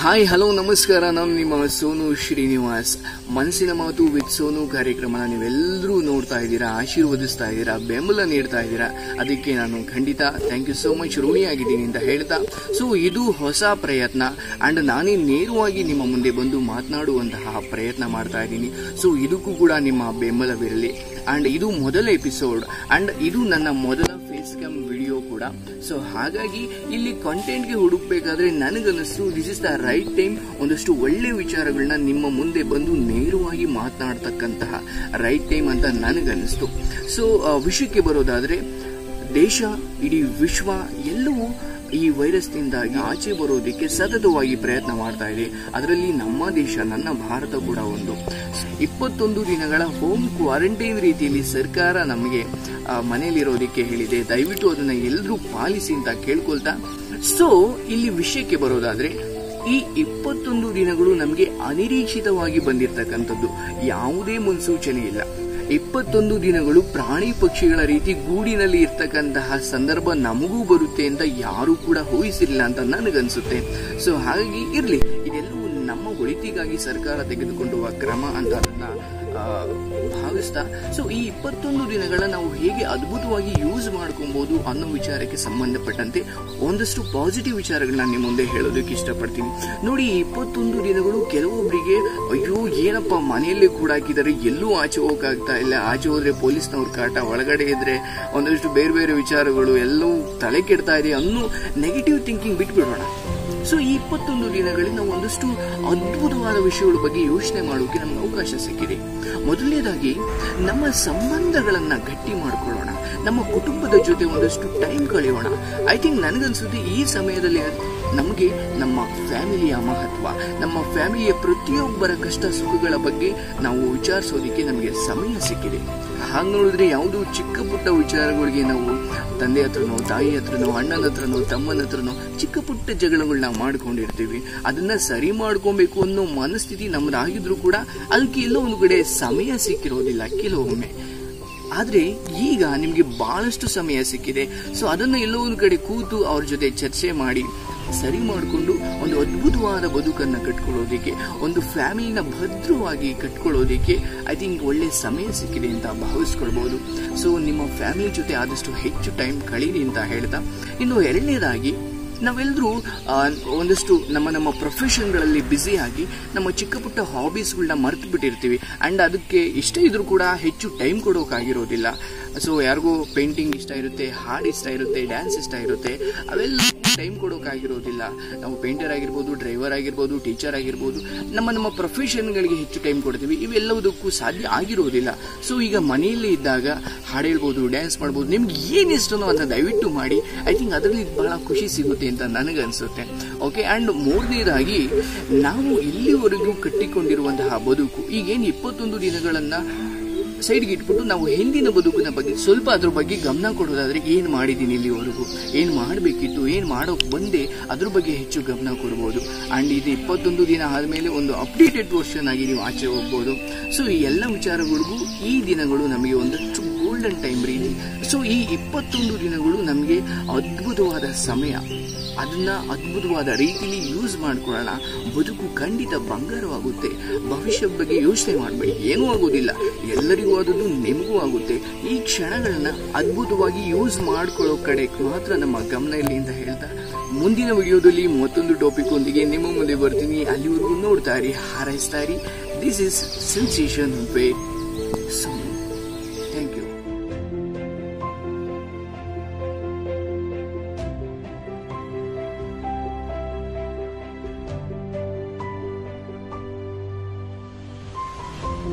hi hello ನಮಸ್ಕಾರ ನಾನು ನಿಮ್ಮ ಸೋನು ಶ್ರೀನಿವಾಸ್ ಮನಸ್ಸಿನ ಮಾತು ವಿತ್ ಸೋನು ಕಾರ್ಯಕ್ರಮನ ನೀವೆಲ್ಲರೂ ನೋಡ್ತಾ ಇದ್ದೀರಾ ಆಶೀರ್ವದಿಸ್ತಾ ಇದ್ದೀರಾ ಬೆಂಬಲ ನೀಡ್ತಾ ಇದ್ದೀರಾ ಅದಕ್ಕೆ ನಾನು ಖಂಡಿತ ಥ್ಯಾಂಕ್ ಯು ಸೋ ಮಚ್ ಋಣಿಯಾಗಿದ್ದೀನಿ ಅಂತ ಹೇಳ್ತಾ ಸೊ ಇದು ಹೊಸ ಪ್ರಯತ್ನ ಅಂಡ್ ನಾನೇ ನೇರವಾಗಿ ನಿಮ್ಮ ಮುಂದೆ ಬಂದು ಮಾತನಾಡುವಂತಹ ಪ್ರಯತ್ನ ಮಾಡ್ತಾ ಇದ್ದೀನಿ ಸೊ ಇದಕ್ಕೂ ಕೂಡ ನಿಮ್ಮ ಬೆಂಬಲವಿರಲಿ ಅಂಡ್ ಇದು ಮೊದಲ ಎಪಿಸೋಡ್ ಅಂಡ್ ಇದು ನನ್ನ ಮೊದಲ ಫೇಸ್ ಕ್ಯಾಮ್ ವಿಡಿಯೋ ಕೂಡ ಸೊ ಹಾಗಾಗಿ ಇಲ್ಲಿ ಕಂಟೆಂಟ್ಗೆ ಹುಡುಕ್ಬೇಕಾದ್ರೆ ನನಗನ್ನಿಸ್ತು this is the right time ಒಂದಷ್ಟು ಒಳ್ಳೆ ವಿಚಾರಗಳನ್ನ ನಿಮ್ಮ ಮುಂದೆ ಬಂದು ನೇರವಾಗಿ ಮಾತನಾಡ್ತಕ್ಕಂತಹ ರೈಟ್ ಟೈಮ್ ಅಂತ ನನಗನ್ನಿಸ್ತು ಸೊ ವಿಷಯಕ್ಕೆ ಬರೋದಾದ್ರೆ ದೇಶ ಇಡೀ ವಿಶ್ವ ಎಲ್ಲವೂ ಈ ವೈರಸ್ನಿಂದಾಗಿ ಆಚೆ ಬರೋದಕ್ಕೆ ಸತತವಾಗಿ ಪ್ರಯತ್ನ ಮಾಡ್ತಾ ಇದೆ ಅದರಲ್ಲಿ ನಮ್ಮ ದೇಶ ನನ್ನ ಭಾರತ ಕೂಡ ಒಂದು ಇಪ್ಪತ್ತೊಂದು ದಿನಗಳ ಹೋಮ್ ಕ್ವಾರಂಟೈನ್ ರೀತಿಯಲ್ಲಿ ಸರ್ಕಾರ ನಮಗೆ ಆ, ಮನೆಯಲ್ಲಿರೋದಕ್ಕೆ ಹೇಳಿದೆ ದಯವಿಟ್ಟು ಅದನ್ನ ಎಲ್ಲರೂ ಪಾಲಿಸಿ ಅಂತ ಕೇಳ್ಕೊಳ್ತಾ ಸೊ ಇಲ್ಲಿ ವಿಷಯಕ್ಕೆ ಬರೋದಾದ್ರೆ ಈ ಇಪ್ಪತ್ತೊಂದು ದಿನಗಳು ನಮಗೆ ಅನಿರೀಕ್ಷಿತವಾಗಿ ಬಂದಿರತಕ್ಕಂಥದ್ದು ಯಾವುದೇ ಮುನ್ಸೂಚನೆ ಇಲ್ಲ ಇಪ್ಪತ್ತೊಂದು ದಿನಗಳು ಪ್ರಾಣಿ ಪಕ್ಷಿಗಳ ರೀತಿ ಗೂಡಿನಲ್ಲಿ ಇರ್ತಕ್ಕಂತಹ ಸಂದರ್ಭ ನಮಗೂ ಬರುತ್ತೆ ಅಂತ ಯಾರು ಕೂಡ ಊಹಿಸಿರ್ಲಿಲ್ಲ ಅಂತ ನನಗನ್ಸುತ್ತೆ ಸೊ ಹಾಗಾಗಿ ಇರ್ಲಿ ಇದೆಲ್ಲವೂ ನಮ್ಮ ಒಳಿತಿಗಾಗಿ ಸರ್ಕಾರ ತೆಗೆದುಕೊಂಡುವ ಕ್ರಮ ಅಂತ ಅದನ್ನ ಆ, ಭಾವಿಸ್ತಾ ಸೊ ಈ ಇಪ್ಪತ್ತೊಂದು ದಿನಗಳ ನಾವು ಹೇಗೆ ಅದ್ಭುತವಾಗಿ ಯೂಸ್ ಮಾಡ್ಕೊಬಹುದು ಅನ್ನೋ ವಿಚಾರಕ್ಕೆ ಸಂಬಂಧಪಟ್ಟಂತೆ ಒಂದಷ್ಟು ಪಾಸಿಟಿವ್ ವಿಚಾರಗಳನ್ನ ನಿಮ್ಮ ಮುಂದೆ ಹೇಳೋದಕ್ಕೆ ಇಷ್ಟಪಡ್ತೀನಿ ನೋಡಿ ಈ ಇಪ್ಪತ್ತೊಂದು ದಿನಗಳು ಕೆಲವೊಬ್ಬರಿಗೆ ಅಯ್ಯೋ ಏನಪ್ಪ ಮನೆಯಲ್ಲೇ ಕೂಡ ಹಾಕಿದ್ದಾರೆ ಎಲ್ಲೂ ಆಚೆ ಹೋಗಕ್ಕಾಗ್ತಾ ಇಲ್ಲ ಆಚೆ ಹೋದ್ರೆ ಪೊಲೀಸ್ನವ್ರ ಕಾಟ ಒಳಗಡೆ ಇದ್ರೆ ಒಂದಷ್ಟು ಬೇರೆ ಬೇರೆ ವಿಚಾರಗಳು ಎಲ್ಲವೂ ತಲೆ ಕೆಡ್ತಾ ಇದೆ ಅನ್ನೋ ನೆಗೆಟಿವ್ ಥಿಂಕಿಂಗ್ ಬಿಟ್ಬಿಡೋಣ ಸೊ ಈ ಇಪ್ಪತ್ತೊಂದು ದಿನಗಳಲ್ಲಿ ನಾವು ಒಂದಷ್ಟು ಅದ್ಭುತವಾದ ವಿಷಯಗಳ ಬಗ್ಗೆ ಯೋಚನೆ ಮಾಡೋಕೆ ನಮ್ಗೆ ಅವಕಾಶ ಸಿಕ್ಕಿದೆ ಮೊದಲನೇದಾಗಿ ನಮ್ಮ ಸಂಬಂಧಗಳನ್ನ ಗಟ್ಟಿ ಮಾಡ್ಕೊಳ್ಳೋಣ ನಮ್ಮ ಕುಟುಂಬದ ಜೊತೆ ಒಂದಷ್ಟು ಟೈಮ್ ಕಳೆಯೋಣ ಐ ಥಿಂಕ್ ನನಗನ್ಸುತ್ತೆ ಈ ಸಮಯದಲ್ಲಿ ನಮಗೆ ನಮ್ಮ ಫ್ಯಾಮಿಲಿಯ ಮಹತ್ವ ನಮ್ಮ ಫ್ಯಾಮಿಲಿಯ ಪ್ರತಿಯೊಬ್ಬರ ಕಷ್ಟ ಸುಖಗಳ ಬಗ್ಗೆ ನಾವು ವಿಚಾರಿಸೋದಕ್ಕೆ ನಮಗೆ ಸಮಯ ಸಿಕ್ಕಿದೆ ಹಾಗೆ ನೋಡಿದ್ರೆ ಯಾವುದೋ ಚಿಕ್ಕ ಪುಟ್ಟ ವಿಚಾರಗಳಿಗೆ ನಾವು ತಂದೆ ಹತ್ರನೋ ತಾಯಿ ಹತ್ರನೋ ಅಣ್ಣನ ಹತ್ರನೋ ತಮ್ಮನ ಹತ್ರನೋ ಚಿಕ್ಕ ಪುಟ್ಟ ಜಗಳಗಳನ್ನ ಮಾಡ್ಕೊಂಡಿರ್ತೀವಿ ಅದನ್ನ ಸರಿ ಮಾಡ್ಕೊಬೇಕು ಅನ್ನೋ ಮನಸ್ಥಿತಿ ನಮ್ದಾಗಿದ್ರು ಕೂಡ ಅದಕ್ಕೆ ಎಲ್ಲೋ ಒಂದು ಕಡೆ ಸಮಯ ಸಿಕ್ಕಿರೋದಿಲ್ಲ ಕೆಲವೊಮ್ಮೆ ಆದ್ರೆ ಈಗ ನಿಮ್ಗೆ ಬಹಳಷ್ಟು ಸಮಯ ಸಿಕ್ಕಿದೆ ಸೊ ಅದನ್ನ ಎಲ್ಲೋ ಒಂದು ಕಡೆ ಕೂತು ಅವ್ರ ಜೊತೆ ಚರ್ಚೆ ಮಾಡಿ ಸರಿ ಮಾಡಿಕೊಂಡು ಒಂದು ಅದ್ಭುತವಾದ ಬದುಕನ್ನ ಕಟ್ಕೊಳ್ಳೋದಿಕ್ಕೆ ಒಂದು ಫ್ಯಾಮಿಲಿನ ಭದ್ರವಾಗಿ ಕಟ್ಕೊಳ್ಳೋದಿಕ್ಕೆ ಐ ಥಿಂಕ್ ಒಳ್ಳೆ ಸಮಯ ಸಿಕ್ಕಿದೆ ಅಂತ ಭಾವಿಸ್ಕೊಳ್ಬಹುದು ಸೊ ನಿಮ್ಮ ಫ್ಯಾಮಿಲಿ ಜೊತೆ ಆದಷ್ಟು ಹೆಚ್ಚು ಟೈಮ್ ಕಳೀರಿ ಅಂತ ಹೇಳ್ತಾ ಇನ್ನು ಎರಡನೇದಾಗಿ ನಾವೆಲ್ಲರೂ ಒಂದಷ್ಟು ನಮ್ಮ ನಮ್ಮ ಪ್ರೊಫೆಷನ್ಗಳಲ್ಲಿ ಬ್ಯುಸಿಯಾಗಿ ನಮ್ಮ ಚಿಕ್ಕ ಪುಟ್ಟ ಹಾಬೀಸ್ಗಳನ್ನ ಮರೆತು ಬಿಟ್ಟಿರ್ತೀವಿ ಆ್ಯಂಡ್ ಅದಕ್ಕೆ ಇಷ್ಟ ಇದ್ರೂ ಕೂಡ ಹೆಚ್ಚು ಟೈಮ್ ಕೊಡೋಕ್ಕಾಗಿರೋದಿಲ್ಲ ಸೊ ಯಾರಿಗೂ ಪೇಂಟಿಂಗ್ ಇಷ್ಟ ಇರುತ್ತೆ ಹಾಡು ಇಷ್ಟ ಇರುತ್ತೆ ಡ್ಯಾನ್ಸ್ ಇಷ್ಟ ಇರುತ್ತೆ ಅವೆಲ್ಲ ಟೈಮ್ ಕೊಡೋಕ್ಕಾಗಿರೋದಿಲ್ಲ ನಾವು ಪೇಂಟರ್ ಆಗಿರ್ಬೋದು ಡ್ರೈವರ್ ಆಗಿರ್ಬೋದು ಟೀಚರ್ ಆಗಿರ್ಬೋದು ನಮ್ಮ ನಮ್ಮ ಪ್ರೊಫೆಷನ್ಗಳಿಗೆ ಹೆಚ್ಚು ಟೈಮ್ ಕೊಡ್ತೀವಿ ಇವೆಲ್ಲವುದಕ್ಕೂ ಸಾಧ್ಯ ಆಗಿರೋದಿಲ್ಲ ಸೊ ಈಗ ಮನೆಯಲ್ಲೇ ಇದ್ದಾಗ ಹಾಡು ಹೇಳ್ಬೋದು ಡ್ಯಾನ್ಸ್ ಮಾಡ್ಬೋದು ನಿಮ್ಗೆ ಏನು ಇಷ್ಟನೋ ಅದನ್ನ ದಯವಿಟ್ಟು ಮಾಡಿ ಐ ಥಿಂಕ್ ಅದರಲ್ಲಿ ಬಹಳ ಖುಷಿ ಸಿಗುತ್ತೆ ಅಂತ ನನಗನ್ಸುತ್ತೆ ಓಕೆ ಆ್ಯಂಡ್ ಮೂರನೇದಾಗಿ ನಾವು ಇಲ್ಲಿವರೆಗೂ ಕಟ್ಟಿಕೊಂಡಿರುವಂತಹ ಬದುಕು ಈಗೇನು ಇಪ್ಪತ್ತೊಂದು ದಿನಗಳನ್ನು ಸೈಡ್ಗೆ ಇಟ್ಬಿಟ್ಟು ನಾವು ಹಿಂದಿನ ಬದುಕಿನ ಬಗ್ಗೆ ಸ್ವಲ್ಪ ಅದ್ರ ಬಗ್ಗೆ ಗಮನ ಕೊಡೋದಾದ್ರೆ ಏನು ಮಾಡಿದ್ದೀನಿ ಇಲ್ಲಿವರೆಗೂ ಏನು ಮಾಡಬೇಕಿತ್ತು ಏನು ಮಾಡೋಕೆ ಬಂದೆ ಅದ್ರ ಬಗ್ಗೆ ಹೆಚ್ಚು ಗಮನ ಕೊಡ್ಬೋದು ಆ್ಯಂಡ್ ಇದು ಇಪ್ಪತ್ತೊಂದು ದಿನ ಆದಮೇಲೆ ಒಂದು ಅಪ್ಡೇಟೆಡ್ ವರ್ಷನ್ ಆಗಿ ನೀವು ಆಚೆ ಹೋಗ್ಬೋದು ಸೊ ಈ ಎಲ್ಲ ವಿಚಾರಗಳಿಗೂ ಈ ದಿನಗಳು ನಮಗೆ ಒಂದಷ್ಟು ಗೋಲ್ಡನ್ ಟೈಮ್ ರೀತಿ ಸೊ ಈ ಇಪ್ಪತ್ತೊಂದು ದಿನಗಳು ನಮಗೆ ಅದ್ಭುತವಾದ ಸಮಯ ಅದನ್ನ ಅದ್ಭುತವಾದ ರೀತಿಲಿ ಯೂಸ್ ಮಾಡ್ಕೊಳ್ಳೋಣ ಬದುಕು ಖಂಡಿತ ಬಂಗಾರವಾಗುತ್ತೆ ಭವಿಷ್ಯದ ಬಗ್ಗೆ ಯೋಚನೆ ಮಾಡಬೇಡಿ ಏನೂ ಆಗೋದಿಲ್ಲ ಎಲ್ಲರಿಗೂ ಆದದ್ದು ನಿಮಗೂ ಆಗುತ್ತೆ ಈ ಕ್ಷಣಗಳನ್ನ ಅದ್ಭುತವಾಗಿ ಯೂಸ್ ಮಾಡ್ಕೊಳ್ಳೋ ಕಡೆ ಮಾತ್ರ ನಮ್ಮ ಗಮನ ಇರಲಿ ಅಂತ ಹೇಳ್ತಾ ಮುಂದಿನ ವಿಡಿಯೋದಲ್ಲಿ ಮತ್ತೊಂದು ಟಾಪಿಕ್ ಒಂದಿಗೆ ನಿಮ್ಮ ಮುಂದೆ ಬರ್ತೀನಿ ಅಲ್ಲಿವರೆಗೂ ನೋಡ್ತಾ ಇರಿ ಹಾರೈಸ್ತಾ ಇರಿ this is sensation way so